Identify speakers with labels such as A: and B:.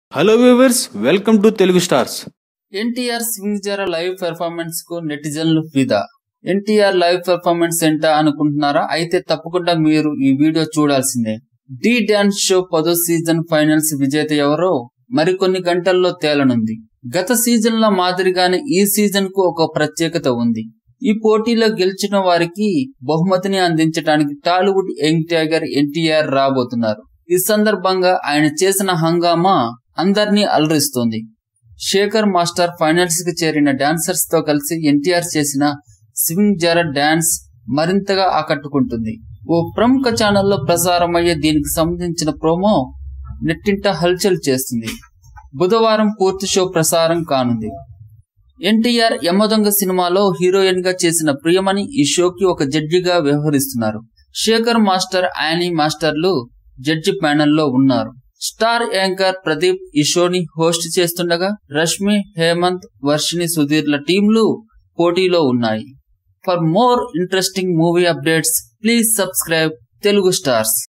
A: hello viewers welcome to Telugu stars
B: NTR swing Zara live performance కు నెటిజన్లు ఫిదా ఎన్టీఆర్ లైవ్ పెర్ఫార్మెన్స్ ఏంటా అనుకుంటున్నారా అయితే తప్పకుండా మీరు ఈ వీడియో చూడాల్సిందే డి డాన్స్ షో పదో సీజన్ ఫైనల్స్ విజేత ఎవరో మరికొన్ని గంటల్లో తేలనుంది గత సీజన్ల మాదిరిగానే ఈ సీజన్ కు ఒక ప్రత్యేకత ఉంది ఈ పోటీలో గెలిచిన వారికి బహుమతిని అందించడానికి టాలీవుడ్ యంగ్ టైగర్ ఎన్టీఆర్ రాబోతున్నారు ఈ సందర్భంగా ఆయన చేసిన హంగామా అందర్నీ అలరిస్తోంది శేఖర్ మాస్టర్ ఫైనల్స్ కి చేరిన డాన్సర్స్ తో కలిసి ఎన్టీఆర్ చేసిన స్వింగ్ జర డాన్స్ మరింతగా ఆకట్టుకుంటుంది ఓ ప్రముఖ ఛానల్లో ప్రసారమయ్యే దీనికి సంబంధించిన ప్రోమో నెట్టింట హల్చల్ చేస్తుంది బుధవారం పూర్తి షో ప్రసారం కానుంది ఎన్టీఆర్ యమదొంగ సినిమాలో హీరోయిన్ గా చేసిన ప్రియమణి ఈ షోకి ఒక జడ్జిగా వ్యవహరిస్తున్నారు శేఖర్ మాస్టర్ యానీ మాస్టర్లు జడ్జి ప్యానెల్లో ఉన్నారు స్టార్ యాంకర్ ప్రదీప్ ఈ షోని హోస్ట్ చేస్తుండగా రష్మి హేమంత్ వర్షిని సుధీర్ల టీంలు పోటీలో ఉన్నాయి for more interesting movie updates please subscribe Telugu stars